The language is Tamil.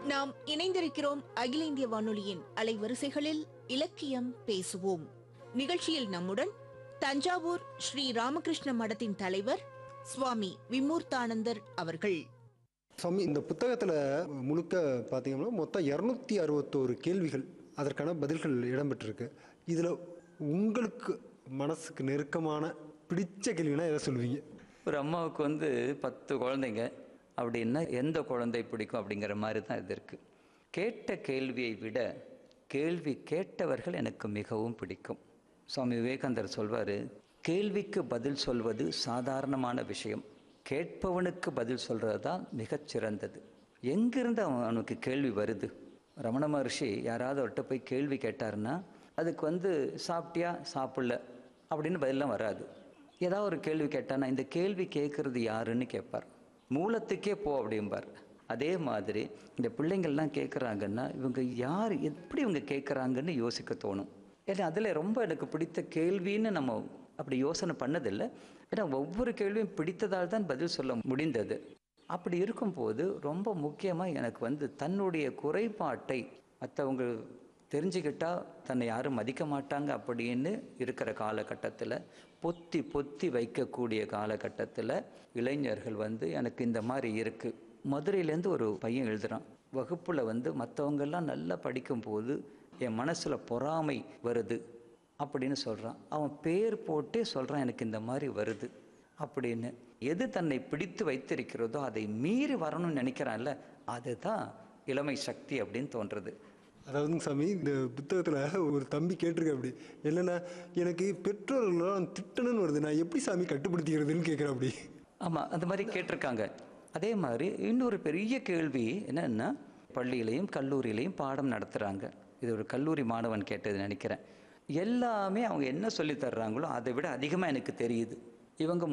நாம் இணைந்திருக்கிறோம் அகில இந்திய வானொலியின் அலைவரிசைகளில் இலக்கியம் பேசுவோம் நிகழ்ச்சியில் நம்முடன் தஞ்சாவூர் ஸ்ரீ ராமகிருஷ்ண மடத்தின் தலைவர் சுவாமி விமூர்த்தானந்தர் அவர்கள் சுவாமி இந்த புத்தகத்தில் முழுக்க பார்த்தீங்கன்னா மொத்தம் இரநூத்தி அறுபத்தோரு கேள்விகள் அதற்கான பதில்கள் இடம்பெற்றிருக்கு இதில் உங்களுக்கு மனசுக்கு நெருக்கமான பிடிச்ச கேள்வினா எதை சொல்லுவீங்க ஒரு அம்மாவுக்கு வந்து பத்து குழந்தைங்க அப்படின்னா எந்த குழந்தை பிடிக்கும் அப்படிங்கிற மாதிரி தான் இது இருக்குது கேட்ட கேள்வியை விட கேள்வி கேட்டவர்கள் எனக்கு மிகவும் பிடிக்கும் சுவாமி விவேகானந்தர் சொல்வார் கேள்விக்கு பதில் சொல்வது சாதாரணமான விஷயம் கேட்பவனுக்கு பதில் சொல்கிறது தான் மிகச் சிறந்தது எங்கிருந்து அவன் அவனுக்கு கேள்வி வருது ரமண மகர்ஷி யாராவது அவர்கிட்ட போய் கேள்வி கேட்டாருன்னா அதுக்கு வந்து சாப்பிட்டியா சாப்பிடல அப்படின்னு பதிலாம் வராது ஏதாவது ஒரு கேள்வி கேட்டானா இந்த கேள்வி கேட்குறது யாருன்னு கேட்பார் மூலத்துக்கே போ அப்படிம்பார் அதே மாதிரி இந்த பிள்ளைங்கள்லாம் கேட்குறாங்கன்னா இவங்க யார் எப்படி இவங்க கேட்குறாங்கன்னு யோசிக்க தோணும் ஏன்னா அதில் ரொம்ப எனக்கு பிடித்த கேள்வின்னு நம்ம அப்படி யோசனை பண்ணதில்லை ஏன்னா ஒவ்வொரு கேள்வியும் பிடித்ததால் தான் பதில் சொல்ல முடிந்தது அப்படி இருக்கும்போது ரொம்ப முக்கியமாக எனக்கு வந்து தன்னுடைய குறைபாட்டை மற்றவங்க தெரிஞ்சுக்கிட்டா தன்னை யாரும் மதிக்க மாட்டாங்க அப்படின்னு இருக்கிற காலகட்டத்தில் பொத்தி பொத்தி வைக்கக்கூடிய காலகட்டத்தில் இளைஞர்கள் வந்து எனக்கு இந்த மாதிரி இருக்குது மதுரையிலேருந்து ஒரு பையன் எழுதுகிறான் வகுப்பில் வந்து மற்றவங்கெல்லாம் நல்லா படிக்கும்போது என் மனசில் பொறாமை வருது அப்படின்னு சொல்கிறான் அவன் பேர் போட்டே சொல்கிறான் எனக்கு இந்த மாதிரி வருது அப்படின்னு எது தன்னை பிடித்து வைத்திருக்கிறதோ அதை மீறி வரணும்னு நினைக்கிறான்ல அதுதான் இளமை சக்தி அப்படின்னு தோன்றுறது அதாவதுங்க சாமி இந்த புத்தகத்தில் ஒரு தம்பி கேட்டிருக்க அப்படி என்னென்னா எனக்கு பெற்றோர்களெல்லாம் திட்டணும்னு வருது நான் எப்படி சாமி கட்டுப்படுத்திக்கிறதுன்னு கேட்குறேன் அப்படி ஆமாம் அந்த மாதிரி கேட்டிருக்காங்க அதே மாதிரி இன்னொரு பெரிய கேள்வி என்னன்னா பள்ளியிலையும் கல்லூரியிலையும் பாடம் நடத்துகிறாங்க இது ஒரு கல்லூரி மாணவன் கேட்டது நினைக்கிறேன் எல்லாமே அவங்க என்ன சொல்லி தர்றாங்களோ அதை விட அதிகமாக எனக்கு தெரியுது இவங்க